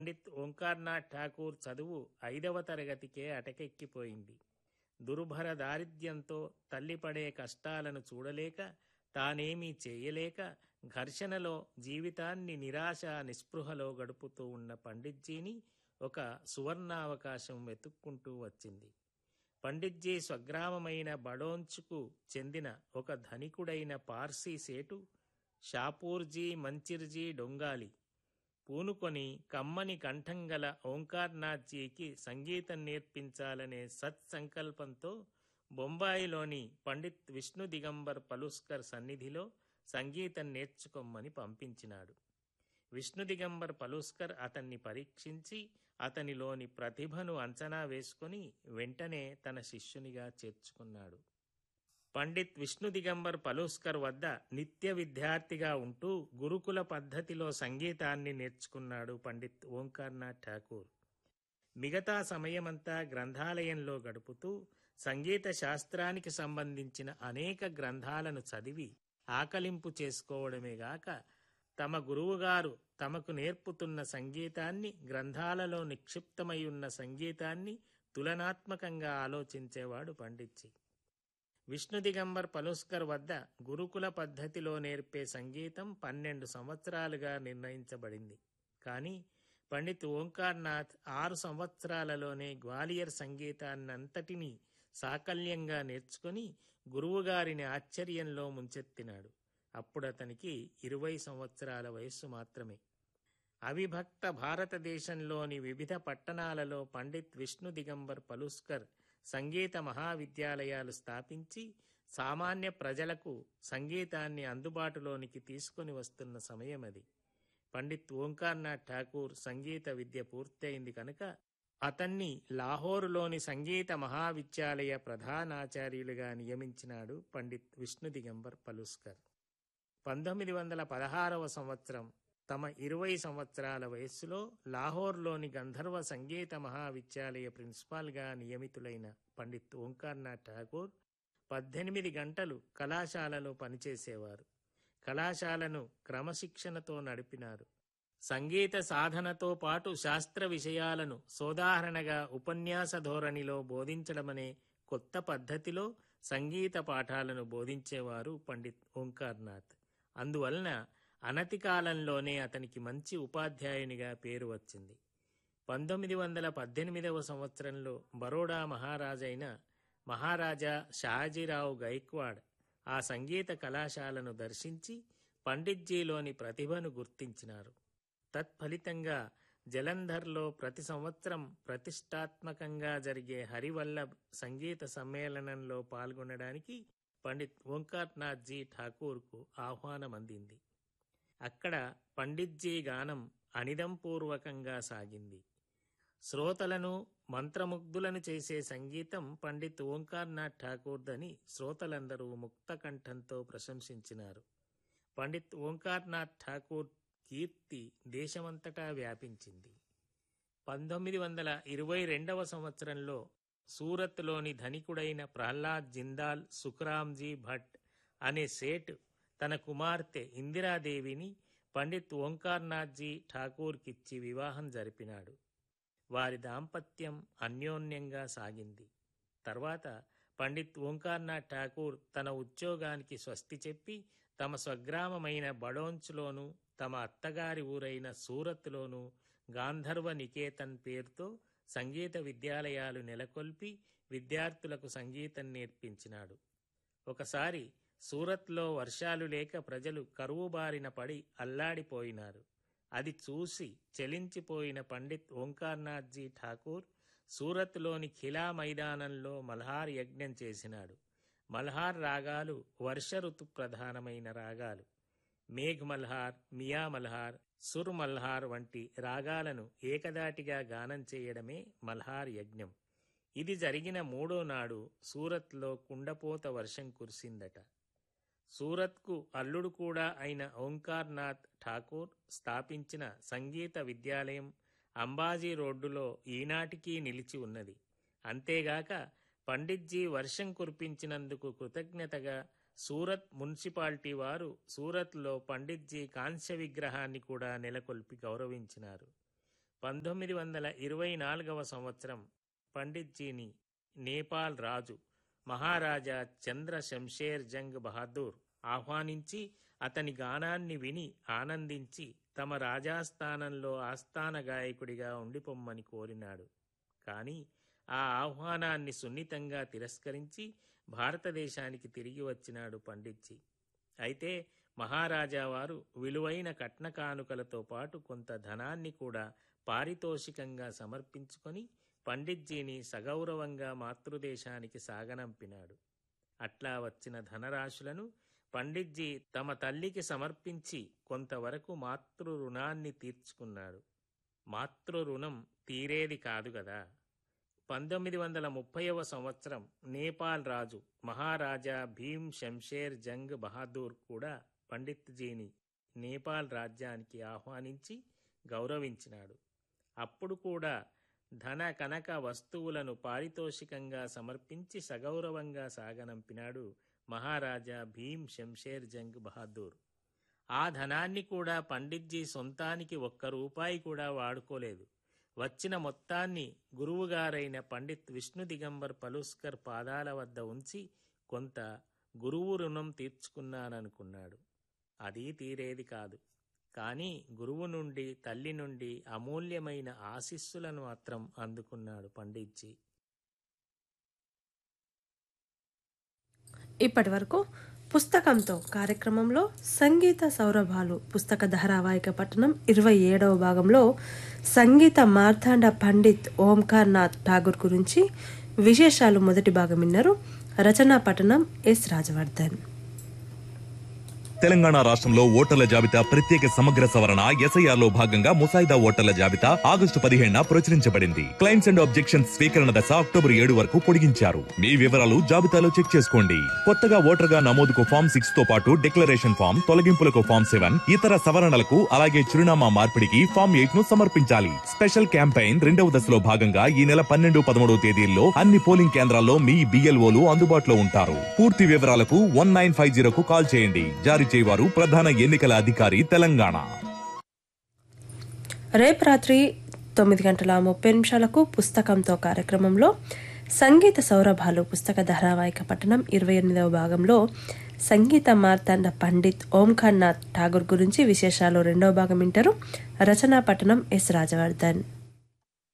పండిత్ ఓంకార్నాథ్ ఠాకూర్ చదువు ఐదవ తరగతికే అటకెక్కిపోయింది దుర్భర దారిద్ర్యంతో తల్లి పడే కష్టాలను చూడలేక తానేమీ చేయలేక ఘర్షణలో జీవితాన్ని నిరాశ నిస్పృహలో గడుపుతూ ఉన్న పండిట్జీని ఒక సువర్ణావకాశం వెతుక్కుంటూ వచ్చింది పండిట్జీ స్వగ్రామమైన బడోంచుకు చెందిన ఒక ధనికుడైన పార్సీ సేటు షాపూర్జీ మంచిర్జీ డొంగాలి పూనుకొని కమ్మని కంఠం గల ఓంకార్నాథ్జీకి సంగీతం నేర్పించాలనే సత్సంకల్పంతో బొంబాయిలోని పండిత్ విష్ణు దిగంబర్ పలుస్కర్ సన్నిధిలో సంగీతం నేర్చుకోమని పంపించినాడు విష్ణు దిగంబర్ పలుస్కర్ అతన్ని పరీక్షించి అతనిలోని ప్రతిభను అంచనా వేసుకొని వెంటనే తన శిష్యునిగా చేర్చుకున్నాడు పండిత్ విష్ణు దిగంబర్ పలుస్కర్ వద్ద నిత్య విద్యార్థిగా ఉంటూ గురుకుల పద్ధతిలో సంగీతాన్ని నేర్చుకున్నాడు పండిత్ ఓంకార్నాథ్ ఠాకూర్ మిగతా సమయమంతా గ్రంథాలయంలో గడుపుతూ సంగీత శాస్త్రానికి సంబంధించిన అనేక గ్రంథాలను చదివి ఆకలింపు చేసుకోవడమే గాక తమ గురువుగారు తమకు నేర్పుతున్న సంగీతాన్ని గ్రంథాలలో నిక్షిప్తమై ఉన్న సంగీతాన్ని తులనాత్మకంగా ఆలోచించేవాడు పండిత్జీ విష్ణు దిగంబర్ పలుస్కర్ వద్ద గురుకుల పద్ధతిలో నేర్పే సంగీతం పన్నెండు సంవత్సరాలుగా నిర్ణయించబడింది కానీ పండిత్ ఓంకార్నాథ్ ఆరు సంవత్సరాలలోనే గ్వాలియర్ సంగీతాన్నంతటినీ సాకల్యంగా నేర్చుకుని గురువుగారిని ఆశ్చర్యంలో ముంచెత్తినాడు అప్పుడతనికి ఇరవై సంవత్సరాల వయస్సు మాత్రమే అవిభక్త భారతదేశంలోని వివిధ పట్టణాలలో పండిత్ విష్ణు దిగంబర్ పలుస్కర్ సంగీత మహావిద్యాలయాలు స్థాపించి సామాన్య ప్రజలకు సంగీతాన్ని అందుబాటులోనికి తీసుకొని వస్తున్న సమయం అది పండిత్ ఓంకార్నాథ్ ఠాకూర్ సంగీత విద్య పూర్తయింది కనుక అతన్ని లాహోరులోని సంగీత మహావిద్యాలయ ప్రధానాచార్యులుగా నియమించినాడు పండిత్ విష్ణు దిగంబర్ పలుస్కర్ పంతొమ్మిది వందల పదహారవ సంవత్సరం తమ ఇరవై సంవత్సరాల వయస్సులో లాహోర్లోని గంధర్వ సంగీత మహావిద్యాలయ ప్రిన్సిపాల్గా నియమితులైన పండిత్ ఓంకార్నాథ్ ఠాకూర్ పద్దెనిమిది గంటలు కళాశాలలో పనిచేసేవారు కళాశాలను క్రమశిక్షణతో నడిపినారు సంగీత సాధనతో పాటు శాస్త్ర విషయాలను సోదాహరణగా ఉపన్యాస ధోరణిలో బోధించడమనే కొత్త పద్ధతిలో సంగీత పాఠాలను బోధించేవారు పండిత్ ఓంకార్నాథ్ అందువలన అనతి కాలంలోనే అతనికి మంచి ఉపాధ్యాయునిగా పేరు వచ్చింది పంతొమ్మిది వందల పద్దెనిమిదవ సంవత్సరంలో బరోడా మహారాజైన మహారాజా షాజీరావు గైక్వాడ్ ఆ సంగీత కళాశాలను దర్శించి పండిట్జీలోని ప్రతిభను గుర్తించినారు తత్ఫలితంగా జలంధర్లో ప్రతి సంవత్సరం ప్రతిష్టాత్మకంగా జరిగే హరివల్లభ్ సంగీత సమ్మేళనంలో పాల్గొనడానికి పండిత్ ఓంకార్నాథ్జీ ఠాకూర్కు ఆహ్వానం అందింది అక్కడ పండిట్జీ గానం అనిదంపూర్వకంగా సాగింది శ్రోతలను మంత్రముగ్ధులను చేసే సంగీతం పండిత్ ఓంకార్నాథ్ ఠాకూర్దని శ్రోతలందరూ ముక్త కంఠంతో ప్రశంసించినారు పండిత్ ఓంకార్నాథ్ ఠాకూర్ కీర్తి దేశమంతటా వ్యాపించింది పంతొమ్మిది వందల ఇరవై రెండవ సంవత్సరంలో సూరత్లోని ధనికుడైన ప్రహ్లాద్ జిందాల్ సుఖరాంజీ భట్ అనే సేట్ తన కుమార్తె ఇందిరాదేవిని పండిత్ ఓంకార్నాథ్జీ ఠాకూర్కిచ్చి వివాహం జరిపినాడు వారి దాంపత్యం అన్యోన్యంగా సాగింది తర్వాత పండిత్ ఓంకార్నాథ్ ఠాకూర్ తన ఉద్యోగానికి స్వస్తి చెప్పి తమ స్వగ్రామమైన బడోంచ్లోను తమ అత్తగారి ఊరైన సూరత్లోను గాంధర్వ నికేతన్ పేరుతో సంగీత విద్యాలయాలు నెలకొల్పి విద్యార్థులకు సంగీతం నేర్పించినాడు ఒకసారి సూరత్లో వర్షాలు లేక ప్రజలు కరువు బారిన పడి అల్లాడిపోయినారు అది చూసి చలించిపోయిన పండిత్ ఓంకార్నాథ్జీ ఠాకూర్ సూరత్లోని ఖిలా మైదానంలో మల్హార్ యజ్ఞం చేసినాడు మల్హార్ రాగాలు వర్ష ఋతు ప్రధానమైన రాగాలు మేఘ్ మల్హార్ మియా మల్హార్ సుర్ మల్హార్ వంటి రాగాలను ఏకదాటిగా గానం చేయడమే మల్హార్ యజ్ఞం ఇది జరిగిన మూడో నాడు సూరత్లో కుండపోత వర్షం కురిసిందట సూరత్కు అల్లుడు కూడా అయిన ఓంకార్నాథ్ ఠాకూర్ స్థాపించిన సంగీత విద్యాలయం అంబాజీ రోడ్డులో ఈనాటికీ నిలిచి ఉన్నది అంతేగాక పండిట్జీ వర్షం కురిపించినందుకు కృతజ్ఞతగా సూరత్ మున్సిపాలిటీ వారు సూరత్లో పండిట్జీ కాంస్య విగ్రహాన్ని కూడా నెలకొల్పి గౌరవించినారు పంతొమ్మిది వందల ఇరవై నాలుగవ సంవత్సరం పండిత్జీని నేపాల్ రాజు మహారాజా చంద్ర శంషేర్ జంగ్ బహదూర్ ఆహ్వానించి అతని గానాన్ని విని ఆనందించి తమ రాజాస్థానంలో ఆస్థాన గాయకుడిగా ఉండిపొమ్మని కోరినాడు కాని ఆ ఆహ్వానాన్ని సున్నితంగా తిరస్కరించి భారతదేశానికి తిరిగి వచ్చినాడు పండిత్జీ అయితే మహారాజా వారు విలువైన కట్న కానుకలతో పాటు కొంత ధనాన్ని కూడా పారితోషికంగా సమర్పించుకొని పండిత్జీని సగౌరవంగా మాతృదేశానికి సాగనంపినాడు అట్లా వచ్చిన ధనరాశులను పండిత్జీ తమ తల్లికి సమర్పించి కొంతవరకు మాతృ రుణాన్ని తీర్చుకున్నాడు మాతృ రుణం తీరేది కాదు గదా పంతొమ్మిది వందల ముప్పైవ సంవత్సరం నేపాల్ రాజు మహారాజా భీమ్ శంషేర్ జంగ్ బహాదూర్ కూడా పండిత్జీని నేపాల్ రాజ్యానికి ఆహ్వానించి గౌరవించినాడు అప్పుడు కూడా ధన కనక వస్తువులను పారితోషికంగా సమర్పించి సగౌరవంగా సాగనంపినాడు మహారాజా భీమ్ శంషేర్ జంగ్ బహాదూర్ ఆ ధనాన్ని కూడా పండిత్జీ సొంతానికి ఒక్క రూపాయి కూడా వాడుకోలేదు వచ్చిన మొత్తాన్ని గురువుగారైన పండిత్ విష్ణు దిగంబర్ పలుస్కర్ పాదాల వద్ద ఉంచి కొంత గురువు రుణం తీర్చుకున్నాననుకున్నాడు అది తీరేది కాదు కానీ గురువు నుండి తల్లి నుండి అమూల్యమైన ఆశీస్సులను మాత్రం అందుకున్నాడు పండిత్జీ ఇప్పటి వరకు పుస్తకంతో కార్యక్రమంలో సంగీత సౌరభాలు పుస్తక ధారావాహిక పట్టణం ఇరవై ఏడవ భాగంలో సంగీత మార్తాండ పండిత్ ఓంకార్ నాథ్ ఠాగూర్ గురించి విశేషాలు మొదటి భాగం విన్నారు రచనా పట్టణం ఎస్ రాజవర్ధన్ తెలంగాణ రాష్ట్రంలో ఓటర్ల జాబితా ప్రత్యేక సమగ్ర సవరణ ఎస్ఐఆర్ లో భాగంగా ముసాయిదా ఓటర్ల జాబితా ఆగస్టు పదిహేడున ప్రచురించబడింది క్లైమ్స్ అండ్ ఆబ్జెక్షన్స్ స్వీకరణ దశ అక్టోబర్ ఏడు వరకు పొడిగించారు మీ వివరాలు జాబితాలో చెక్ చేసుకోండి కొత్తగా ఓటర్ గా నమోదుకు ఫామ్ సిక్స్ తో పాటు డిక్లరేషన్ ఫామ్ తొలగింపులకు ఫామ్ సెవెన్ ఇతర సవరణలకు అలాగే చిరునామా మార్పిడికి ఫామ్ ఎయిట్ ను సమర్పించాలి స్పెషల్ క్యాంపెయిన్ రెండవ దశలో భాగంగా ఈ నెల పన్నెండు పదమూడవ తేదీల్లో అన్ని పోలింగ్ కేంద్రాల్లో మీ బిఎల్ఓలు అందుబాటులో ఉంటారు పూర్తి వివరాలకు వన్ నైన్ ఫైవ్ జీరోకు కాల్ చేయండి జారీ చేయవారు ప్రధాన ఎన్నికల అధికారి తెలంగాణ రేపు రాత్రి తొమ్మిది గంటల ముప్పై నిమిషాలకు పుస్తకంతో కార్యక్రమంలో సంగీత సౌరభాలు పుస్తక ధారావాహిక పట్టణం ఇరవై ఎనిమిదవ భాగంలో సంగీత మార్తాండ పండిత్ ఓంకార్ నాథ్ ఠాగూర్ గురించి విశేషాలు రెండవ భాగం వింటారు రచనా పట్టణం ఎస్ రాజవర్ధన్